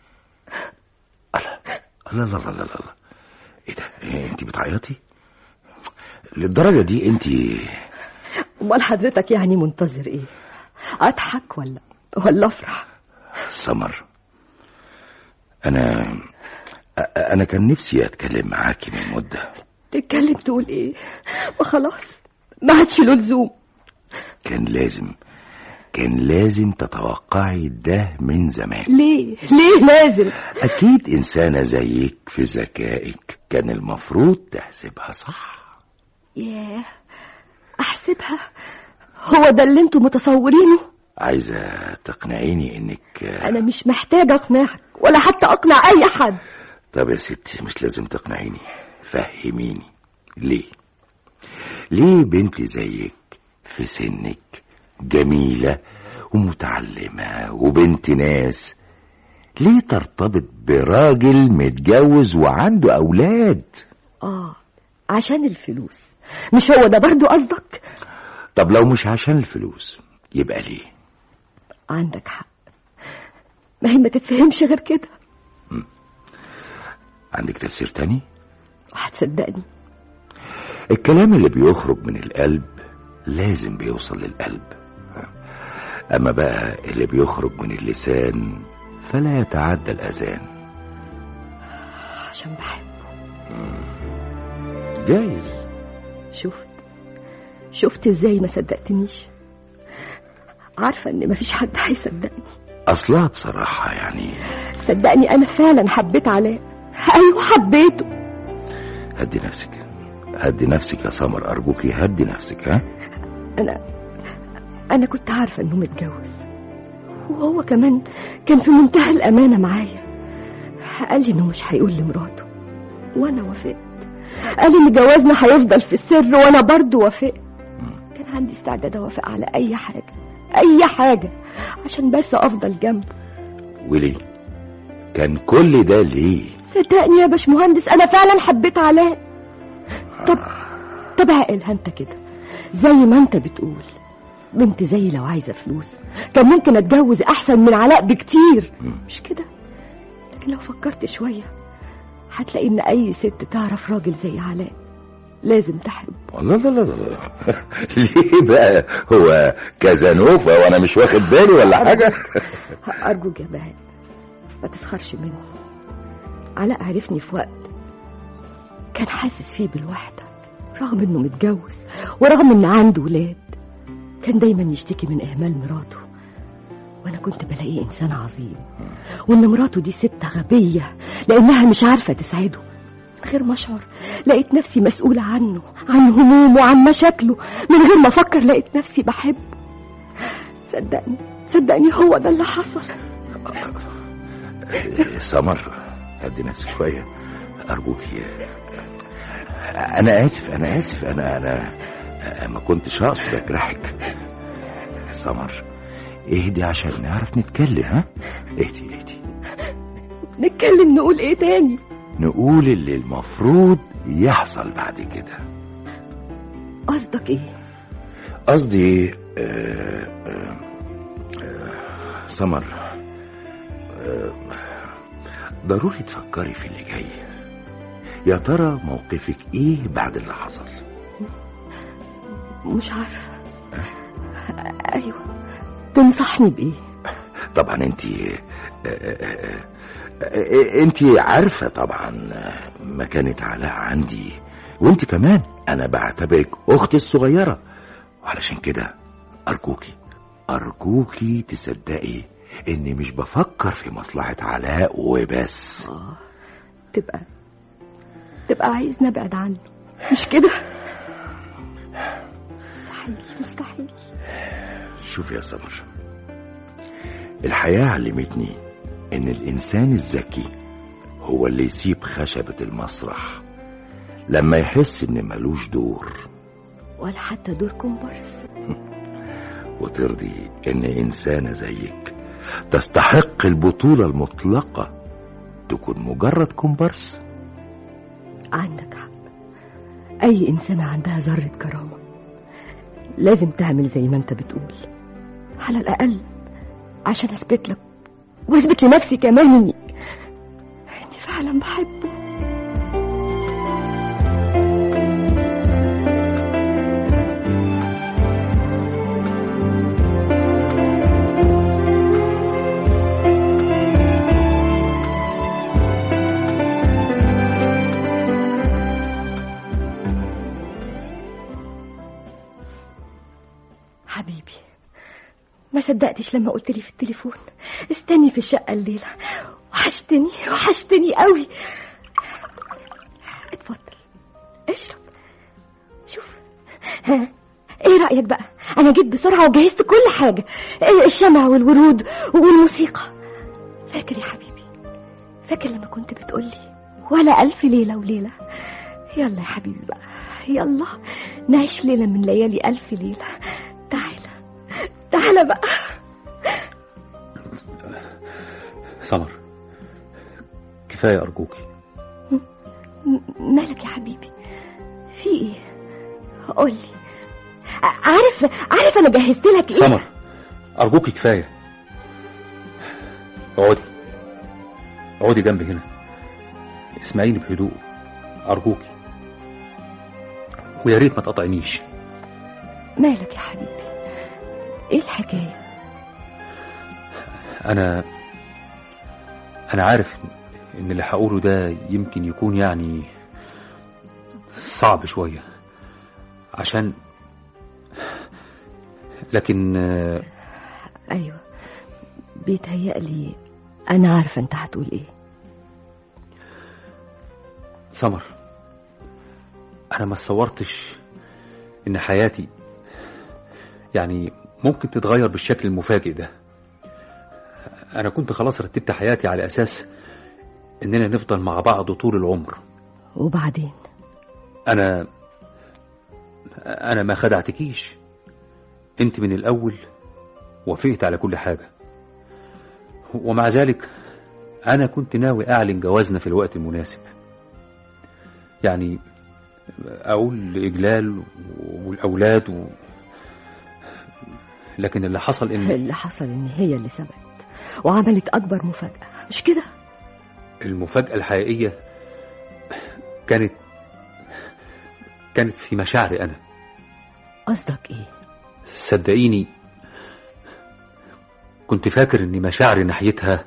الله الله الله الله الله الله. ايه ده إيه انت بتعيطي للدرجة دي انت امال حضرتك يعني منتظر ايه اضحك ولا ولا افرح سمر انا أ- انا كان نفسي اتكلم معاكي من مدة تتكلم تقول ايه وخلاص ما عادش له لزوم كان لازم كان لازم تتوقعي ده من زمان ليه ليه لازم أكيد إنسانة زيك في ذكائك كان المفروض تحسبها صح ياه احسبها هو ده اللي انتوا متصورينه عايزة تقنعيني إنك انا مش محتاجه اقنعك ولا حتى اقنع اي حد طب يا ستي مش لازم تقنعيني فهميني ليه ليه بنت زيك في سنك جميلة ومتعلمة وبنت ناس ليه ترتبط براجل متجوز وعنده أولاد اه عشان الفلوس مش هو ده برضو قصدك طب لو مش عشان الفلوس يبقى ليه عندك حق ما هي ما تتفهمش غير كده عندك تفسير تاني هتصدقني الكلام اللي بيخرج من القلب لازم بيوصل للقلب أما بقى اللي بيخرج من اللسان فلا يتعدى الأذان عشان بحب جايز شفت شفت ازاي ما صدقتنيش عارفة ان مفيش حد هيصدقني أصلها بصراحة يعني صدقني انا فعلا حبيت علاء ايوه حبيته هدي نفسك هدي نفسك يا سمر أرجوكي هدي نفسك ها انا انا كنت عارفة انه متجوز وهو كمان كان في منتهى الامانة معايا قال لي انه مش هيقول لمراته وانا وافقت قال ان جوازنا هيفضل في السر وانا برضه وافقت كان عندي استعداد اوافق على اي حاجة اي حاجة عشان بس افضل جنبه وليه كان كل ده ليه صدقني يا باشمهندس انا فعلا حبيت علاء طب طب عقلها انت كده زي ما انت بتقول بنت زي لو عايزه فلوس كان ممكن اتجوز احسن من علاء بكتير مش كده لكن لو فكرت شويه هتلاقي ان اي ست تعرف راجل زي علاء لازم تحب لا لا لا لا ليه بقى هو كازانوفا وانا مش واخد بالي ولا حاجة ارجوك يا بهاء ما تسخرش مني علاء عرفني في وقت كان حاسس فيه بالوحده رغم انه متجوز ورغم ان عنده ولاد كان دايما يشتكي من اهمال مراته وانا كنت بلاقيه انسان عظيم وان مراته دي ست غبيه لانها مش عارفه تسعده من غير ما اشعر لقيت نفسي مسؤوله عنه عن همومه وعن مشاكله من غير ما افكر لقيت نفسي بحبه صدقني صدقني هو ده اللي حصل سمر هدي نفسك شوية أرجوك أنا آسف أنا آسف أنا أنا ما كنتش أقصد أجرحك سمر اهدي عشان نعرف نتكلم ها اهدي اهدي نتكلم نقول ايه تاني نقول اللي المفروض يحصل بعد كده قصدك ايه قصدي آه، آه، آه، سمر آه، ضروري تفكري في اللي جاي يا ترى موقفك ايه بعد اللي حصل مش عارفة ايوه تنصحني بايه طبعا انت انت عارفة طبعا مكانة علاء عندي وانت كمان انا بعتبرك اختي الصغيرة وعلشان كده ارجوكي ارجوكي تصدقي اني مش بفكر في مصلحة علاء وبس اه تبقى تبقى عايز نبعد عنه مش كده مستحيل مستحيل شوف يا سمر الحياة علمتني ان الانسان الذكي هو اللي يسيب خشبة المسرح لما يحس ان ملوش دور ولا حتى دور كومبارس وترضي ان انسانة زيك تستحق البطولة المطلقة تكون مجرد كومبارس عندك حق اي انسانة عندها ذرة كرامة لازم تعمل زي ما انت بتقول على الاقل عشان اثبت لك واثبت لنفسي كمان اني اني فعلا بحبه حبيبي ما صدقتش لما قلت لي في التليفون استني في الشقة الليلة وحشتني وحشتني قوي اتفضل اشرب شوف ها ايه رأيك بقى انا جيت بسرعة وجهزت كل حاجة الشمع والورود والموسيقى فاكر يا حبيبي فاكر لما كنت بتقولي ولا ألف ليلة وليلة يلا يا حبيبي بقى يلا نعيش ليلة من ليالي ألف ليلة تعالى تعالى بقى سمر كفاية أرجوكي م- مالك يا حبيبي في ايه قولي ع- عارف عارف انا جهزت لك ايه سمر أرجوكي كفاية اقعدي اقعدي جنبي هنا اسمعيني بهدوء أرجوكي ويا ريت ما تقطعنيش مالك يا حبيبي ايه الحكايه أنا أنا عارف إن اللي هقوله ده يمكن يكون يعني صعب شوية عشان لكن آه، ايوه بيتهيألي انا عارفه انت هتقول ايه سمر أنا ما صورتش إن حياتي يعني ممكن تتغير بالشكل المفاجئ ده أنا كنت خلاص رتبت حياتي على أساس إننا نفضل مع بعض طول العمر وبعدين أنا أنا ما خدعتكيش أنت من الأول وافقت على كل حاجة ومع ذلك أنا كنت ناوي أعلن جوازنا في الوقت المناسب يعني أقول لإجلال والأولاد و... لكن اللي حصل إن اللي حصل ان هي اللي سبقت وعملت اكبر مفاجاه مش كده المفاجأة الحقيقية كانت كانت في مشاعري أنا قصدك ايه صدقيني كنت فاكر إن مشاعري ناحيتها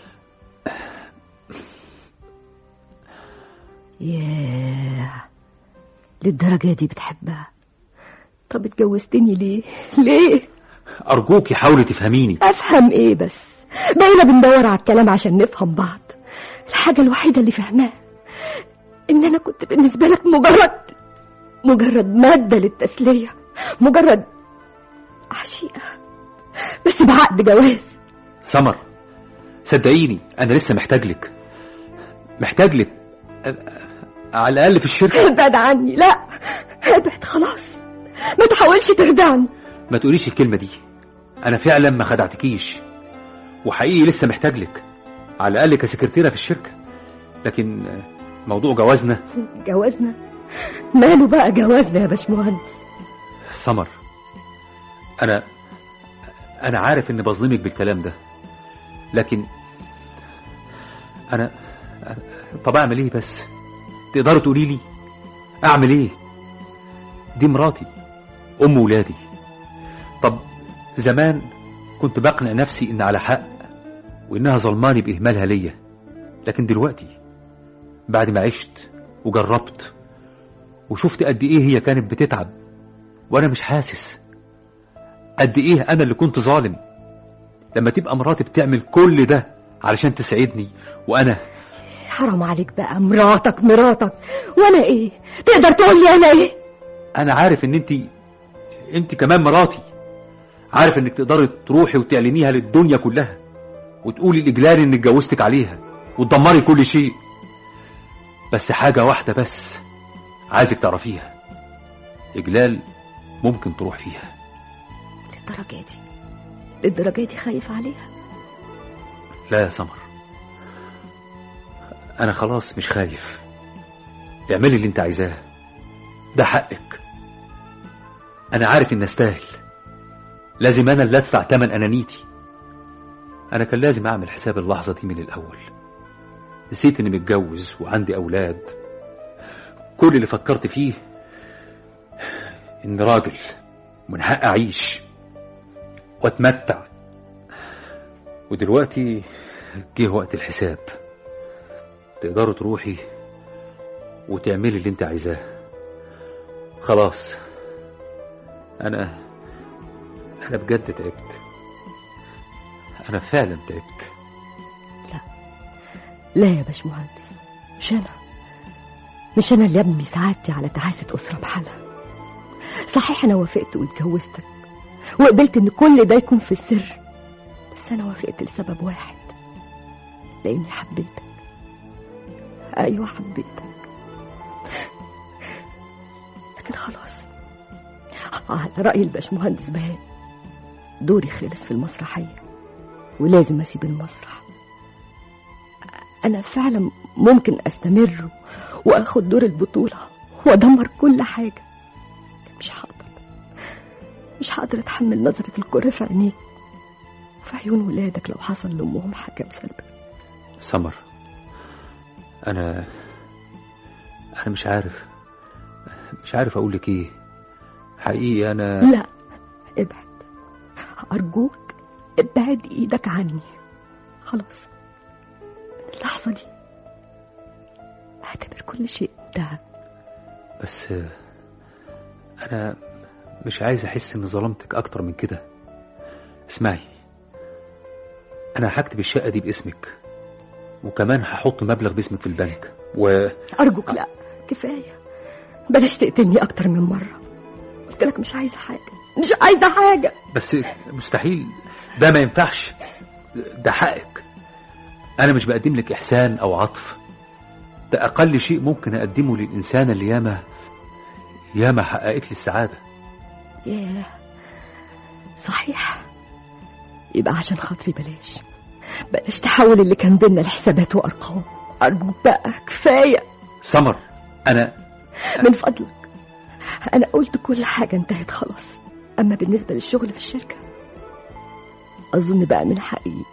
ياه للدرجه دي بتحبها طب اتجوزتني ليه ليه أرجوكي حاولي تفهميني افهم ايه بس بقينا بندور على الكلام عشان نفهم بعض الحاجة الوحيدة اللي فهماها ان انا كنت بالنسبة لك مجرد مجرد مادة للتسلية مجرد عشيقة بس بعقد جواز سمر صدقيني انا لسه محتاج لك محتاج لك أ- على الاقل في الشركه ابعد عني لا ابعد خلاص ما تحاولش تخدعني ما تقوليش الكلمه دي انا فعلا ما خدعتكيش وحقيقي لسه محتاج لك على الاقل كسكرتيره في الشركه لكن موضوع جوازنا جوازنا ماله بقى جوازنا يا باشمهندس سمر انا انا عارف اني بظلمك بالكلام ده لكن انا طب اعمل ايه بس تقدري تقولي لي اعمل ايه دي مراتي ام ولادي طب زمان كنت بقنع نفسي ان على حق وانها ظلماني باهمالها ليا لكن دلوقتي بعد ما عشت وجربت وشفت قد ايه هي كانت بتتعب وانا مش حاسس قد ايه انا اللي كنت ظالم لما تبقى مراتي بتعمل كل ده علشان تسعدني وانا حرام عليك بقى مراتك مراتك وانا ايه تقدر تقول لي انا ايه انا عارف ان انت انت كمان مراتي عارف انك تقدري تروحي وتعلنيها للدنيا كلها وتقولي الاجلال انك اتجوزتك عليها وتدمري كل شيء بس حاجة واحدة بس عايزك تعرفيها إجلال ممكن تروح فيها للدرجة دي للدرجة دي خايف عليها لا يا سمر أنا خلاص مش خايف اعملي اللي انت عايزاه ده حقك أنا عارف إن أستاهل لازم أنا اللي أدفع تمن أنانيتي أنا كان لازم أعمل حساب اللحظة دي من الأول نسيت إني متجوز وعندي أولاد كل اللي فكرت فيه إن راجل من حق أعيش وأتمتع ودلوقتي جه وقت الحساب تقدروا تروحي وتعملي اللي انت عايزاه خلاص انا انا بجد تعبت انا فعلا تعبت لا يا باشمهندس مش انا مش انا اللي ابني سعادتي على تعاسة اسرة بحالها صحيح انا وافقت واتجوزتك وقبلت ان كل ده يكون في السر بس انا وافقت لسبب واحد لاني حبيتك ايوه حبيتك لكن خلاص على رأي الباشمهندس بهاء دوري خلص في المسرحية ولازم أسيب المسرح أنا فعلا ممكن أستمر وأخد دور البطولة وأدمر كل حاجة مش هقدر مش هقدر أتحمل نظرة الكره في عينيك وفي عيون ولادك لو حصل لأمهم حاجة بسلبك سمر انا انا مش عارف مش عارف اقول لك ايه حقيقي انا لا ابعد أرجوك ابعد إيدك عني خلاص من اللحظة دي اعتبر كل شيء انتهى بس انا مش عايز احس اني ظلمتك اكتر من كده اسمعي انا هكتب الشقه دي باسمك وكمان هحط مبلغ باسمك في البنك و أرجوك لا كفاية بلاش تقتلني أكتر من مرة قلت لك مش عايزة حاجة مش عايزة حاجة بس مستحيل ده ما ينفعش ده حقك انا مش بقدم لك احسان او عطف ده اقل شيء ممكن اقدمه للانسان اللي ياما ياما حققت لي السعاده ياه صحيح يبقى عشان خاطري بلاش بلاش تحول اللي كان بينا لحسابات وأرقام أرجوك بقى كفاية سمر انا من فضلك أنا قلت كل حاجة انتهت خلاص أما بالنسبة للشغل في الشركة أظن بقى من حقي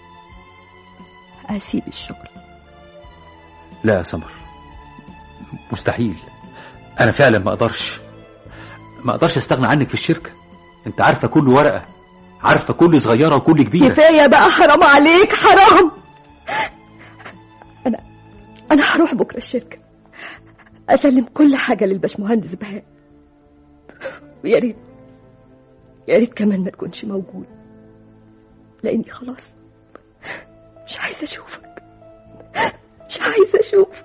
أسيب الشغل لا يا سمر مستحيل انا فعلا ما اقدرش ما اقدرش استغنى عنك في الشركه انت عارفه كل ورقه عارفه كل صغيره وكل كبيره كفاية بقى حرام عليك حرام أنا أنا هروح بكرة الشركة أسلم كل حاجة للباشمهندس بهاء ويا ريت يا ريت كمان ما تكونش موجود لأني خلاص مش عايزة أشوفك مش عايزة أشوفك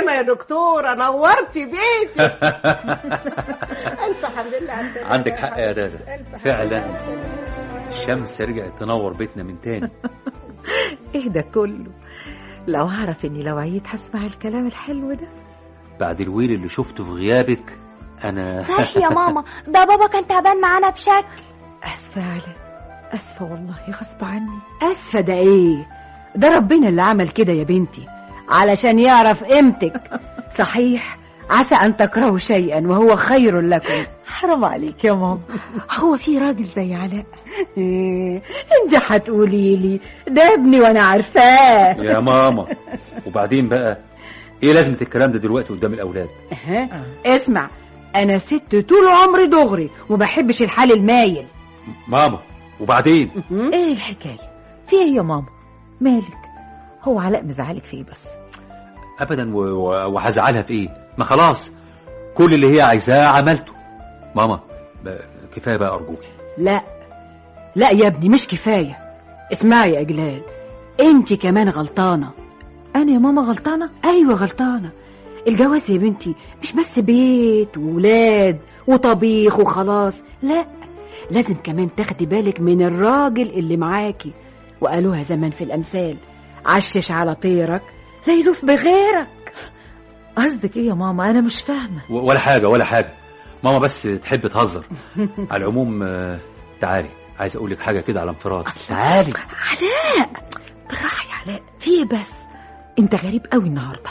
السلامة يا دكتورة نورتي بيتي ألف حمد لله على السلامة عندك حق يا دادا ألف حمد فعلا. لله على السلامة. الشمس رجعت تنور بيتنا من تاني ايه ده كله لو اعرف اني لو عييت هسمع الكلام الحلو ده بعد الويل اللي شفته في غيابك انا صحيح يا ماما ده بابا كان تعبان معانا بشكل اسفه يا علاء اسفه والله غصب عني اسفه ده ايه ده ربنا اللي عمل كده يا بنتي علشان يعرف قيمتك صحيح عسى ان تكرهوا شيئا وهو خير لكم حرام عليك يا ماما هو في راجل زي علاء إيه انت هتقولي لي ده ابني وانا عارفاه يا ماما وبعدين بقى ايه لازمه الكلام ده دلوقتي قدام الاولاد أها. اسمع انا ست طول عمري دغري وما بحبش الحال المايل ماما وبعدين ايه الحكايه في ايه يا ماما مالك هو علاء مزعلك في ايه بس ابدا و- و- وهزعلها في ايه ما خلاص كل اللي هي عايزاه عملته ماما ب- كفايه بقى ارجوكي لا لا يا ابني مش كفايه اسمعي يا اجلال انت كمان غلطانه انا يا ماما غلطانه ايوه غلطانه الجواز يا بنتي مش بس بيت وولاد وطبيخ وخلاص لا لازم كمان تاخدي بالك من الراجل اللي معاكي وقالوها زمان في الامثال عشش على طيرك لا يلوف بغيرك قصدك ايه يا ماما انا مش فاهمه و- ولا حاجه ولا حاجه ماما بس تحب تهزر على العموم آه، تعالي عايز اقول لك حاجه كده على انفراد تعالي علاء بالراحه يا علاء في ايه بس انت غريب قوي النهارده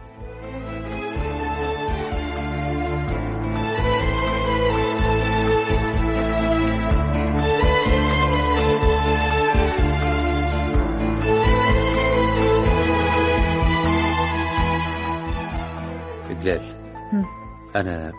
إجلال هم. أنا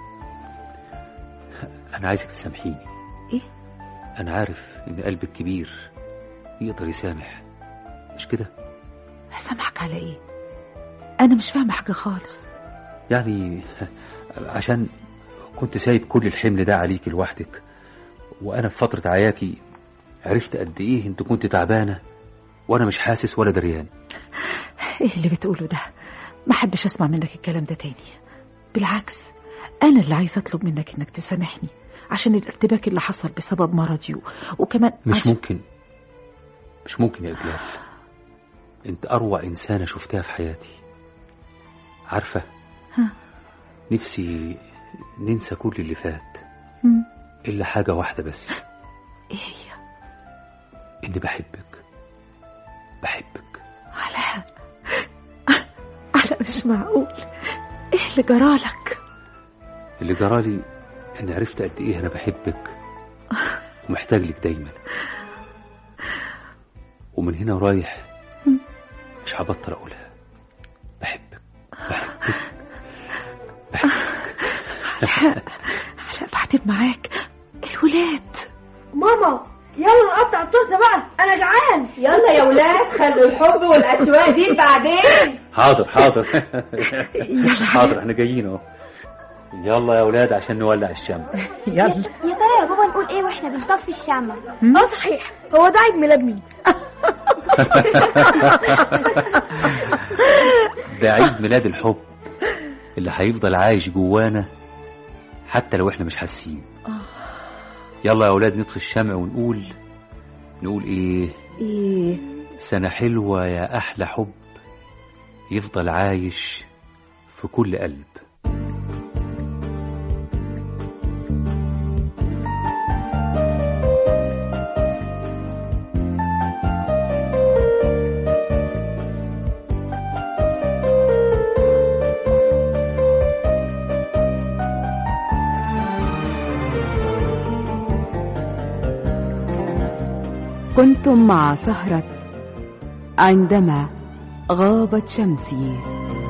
أنا عايزك تسامحيني إيه؟ أنا عارف إن قلبك كبير يقدر يسامح مش كده؟ هسامحك على ايه انا مش فاهمه حاجه خالص يعني عشان كنت سايب كل الحمل ده عليك لوحدك وأنا في فترة عياكي عرفت قد إيه أنت كنت تعبانة وأنا مش حاسس ولا دريان ايه اللي بتقوله ده ما احبش اسمع منك الكلام ده تاني بالعكس انا اللي عايزه اطلب منك انك تسامحني عشان الارتباك اللي حصل بسبب مرضي و... وكمان مش عشان- ممكن مش ممكن يا إجلال أنت أروع إنسانة شفتها في حياتي عارفة ها. نفسي ننسى كل اللي فات مم. إلا حاجة واحدة بس ايه هي إني بحبك بحبك علاء علاء مش معقول ايه اللي جرالك اللي جرالي إني عرفت قد إيه أنا بحبك ومحتاج لك دايما ومن هنا ورايح مش هبطل أقولها بحبك علاء علاء بعدين معاك الولاد ماما يلا نقطع التورته بقى انا جعان يلا يا ولاد خلوا الحب والأشواق دي بعدين حاضر حاضر حاضر احنا جايين اهو يلا يا اولاد عشان نولع الشمع يلا يا ترى يا بابا نقول ايه واحنا بنطفي الشمع اه صحيح هو ده عيد ميلاد مين ده عيد ميلاد الحب اللي هيفضل عايش جوانا حتى لو احنا مش حاسين يلا يا اولاد نطفي الشمع ونقول نقول ايه ايه سنة حلوة يا أحلى حب يفضل عايش في كل قلب كنتم مع سهرة عندما غابت شمسي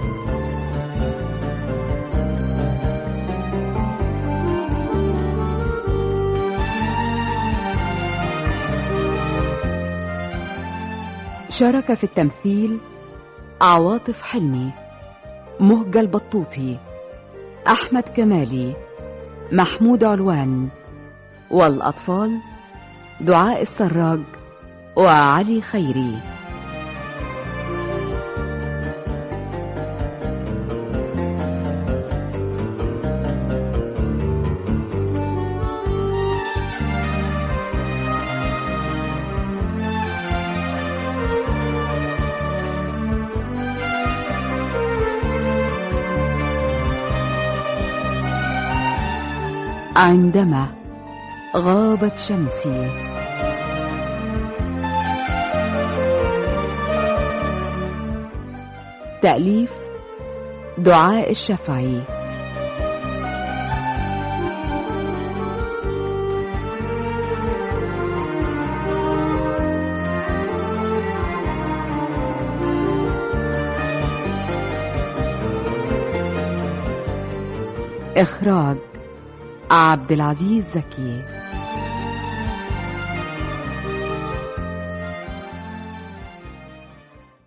شارك في التمثيل عواطف حلمي مهجة البطوطي أحمد كمالي محمود علوان والأطفال دعاء السراج وعلي خيري عندما غابت شمسي تأليف دعاء الشفعي إخراج عبد العزيز زكي